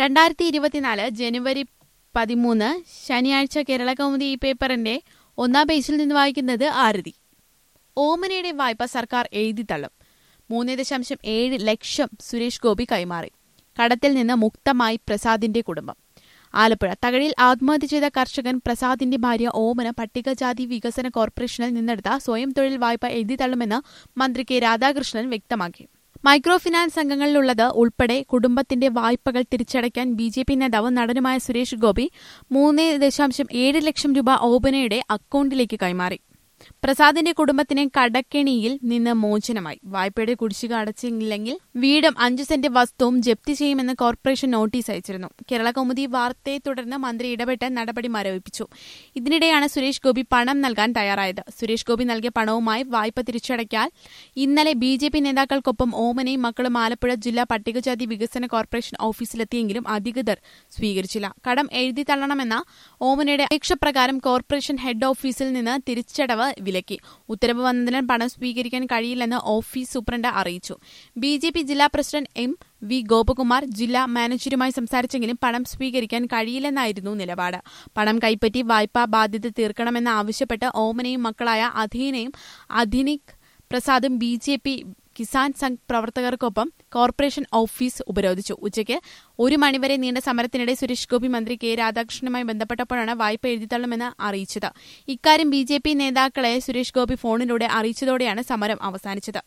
രണ്ടായിരത്തി ഇരുപത്തിനാല് ജനുവരി പതിമൂന്ന് ശനിയാഴ്ച കേരള കൗമുദി ഈ പേപ്പറിന്റെ ഒന്നാം പേജിൽ നിന്ന് വായിക്കുന്നത് ആരതി ഓമനയുടെ വായ്പ സർക്കാർ എഴുതിത്തള്ളും മൂന്ന് ദശാംശം ഏഴ് ലക്ഷം സുരേഷ് ഗോപി കൈമാറി കടത്തിൽ നിന്ന് മുക്തമായി പ്രസാദിന്റെ കുടുംബം ആലപ്പുഴ തകഴിയിൽ ആത്മഹത്യ ചെയ്ത കർഷകൻ പ്രസാദിന്റെ ഭാര്യ ഓമന പട്ടികജാതി വികസന കോർപ്പറേഷനിൽ നിന്നെടുത്ത സ്വയം തൊഴിൽ വായ്പ എഴുതിത്തള്ളുമെന്ന് മന്ത്രി കെ രാധാകൃഷ്ണൻ വ്യക്തമാക്കി മൈക്രോ ഫിനാൻസ് സംഘങ്ങളിലുള്ളത് ഉൾപ്പെടെ കുടുംബത്തിന്റെ വായ്പകൾ തിരിച്ചടയ്ക്കാൻ ബി ജെ പി നേതാവ് നടനുമായ സുരേഷ് ഗോപി മൂന്ന് ദശാംശം ഏഴ് ലക്ഷം രൂപ ഓപനയുടെ അക്കൌണ്ടിലേക്ക് കൈമാറി പ്രസാദിന്റെ കുടുംബത്തിന് കടക്കെണിയിൽ നിന്ന് മോചനമായി വായ്പയുടെ കുടിശ്ശിക അടച്ചില്ലെങ്കിൽ വീടും അഞ്ചു സെന്റ് വസ്തുവും ജപ്തി ചെയ്യുമെന്ന് കോർപ്പറേഷൻ നോട്ടീസ് അയച്ചിരുന്നു കേരള കൗമുദി വാർത്തയെ തുടർന്ന് മന്ത്രി ഇടപെട്ട് നടപടി മരവിപ്പിച്ചു ഇതിനിടെയാണ് സുരേഷ് ഗോപി പണം നൽകാൻ തയ്യാറായത് സുരേഷ് ഗോപി നൽകിയ പണവുമായി വായ്പ തിരിച്ചടയ്ക്കാൻ ഇന്നലെ ബി ജെ പി നേതാക്കൾക്കൊപ്പം ഓമനയും മക്കളും ആലപ്പുഴ ജില്ലാ പട്ടികജാതി വികസന കോർപ്പറേഷൻ ഓഫീസിലെത്തിയെങ്കിലും അധികൃതർ സ്വീകരിച്ചില്ല കടം എഴുതി തള്ളണമെന്ന ഓമനയുടെ അപേക്ഷപ്രകാരം കോർപ്പറേഷൻ ഹെഡ് ഓഫീസിൽ നിന്ന് തിരിച്ചടവ് വിലക്കി ഉത്തരവ് വന്നതിനാൽ പണം സ്വീകരിക്കാൻ കഴിയില്ലെന്ന് ഓഫീസ് സൂപ്രണ്ട് അറിയിച്ചു ബി ജെ പി ജില്ലാ പ്രസിഡന്റ് എം വി ഗോപകുമാർ ജില്ലാ മാനേജരുമായി സംസാരിച്ചെങ്കിലും പണം സ്വീകരിക്കാൻ കഴിയില്ലെന്നായിരുന്നു നിലപാട് പണം കൈപ്പറ്റി വായ്പാ ബാധ്യത തീർക്കണമെന്ന് ആവശ്യപ്പെട്ട് ഓമനയും മക്കളായ അധീനയും അധിനിക് പ്രസാദും B J P Kisan Sangh പ്രവർത്തകർക്കൊപ്പം കോർപ്പറേഷൻ ഓഫീസ് ഉപരോധിച്ചു ഉച്ചയ്ക്ക് ഒരു മണിവരെ നീണ്ട സമരത്തിനിടെ സുരേഷ് ഗോപി മന്ത്രി കെ രാധാകൃഷ്ണനുമായി ബന്ധപ്പെട്ടപ്പോഴാണ് വായ്പ എഴുതിത്തള്ളുമെന്ന് അറിയിച്ചത് ഇക്കാര്യം ബി ജെ പി നേതാക്കളെ സുരേഷ് ഗോപി ഫോണിലൂടെ അറിയിച്ചതോടെയാണ് സമരം അവസാനിച്ചത്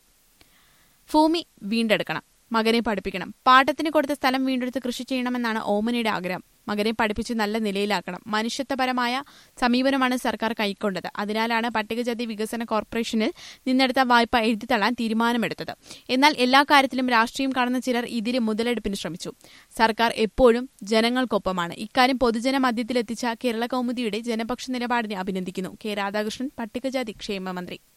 ഭൂമി വീണ്ടെടുക്കണം മകനെ പഠിപ്പിക്കണം പാട്ടത്തിന് കൊടുത്ത സ്ഥലം വീണ്ടെടുത്ത് കൃഷി ചെയ്യണമെന്നാണ് ഓമനയുടെ ആഗ്രഹം മകനെ പഠിപ്പിച്ച് നല്ല നിലയിലാക്കണം മനുഷ്യത്വപരമായ സമീപനമാണ് സർക്കാർ കൈക്കൊണ്ടത് അതിനാലാണ് പട്ടികജാതി വികസന കോർപ്പറേഷനിൽ നിന്നെടുത്ത വായ്പ എഴുതിത്തള്ളാൻ തീരുമാനമെടുത്തത് എന്നാൽ എല്ലാ കാര്യത്തിലും രാഷ്ട്രീയം കാണുന്ന ചിലർ ഇതിന് മുതലെടുപ്പിന് ശ്രമിച്ചു സർക്കാർ എപ്പോഴും ജനങ്ങൾക്കൊപ്പമാണ് ഇക്കാര്യം പൊതുജന മധ്യത്തിലെത്തിച്ച കേരള കൗമുദിയുടെ ജനപക്ഷ നിലപാടിനെ അഭിനന്ദിക്കുന്നു കെ രാധാകൃഷ്ണൻ പട്ടികജാതി ക്ഷേമ മന്ത്രി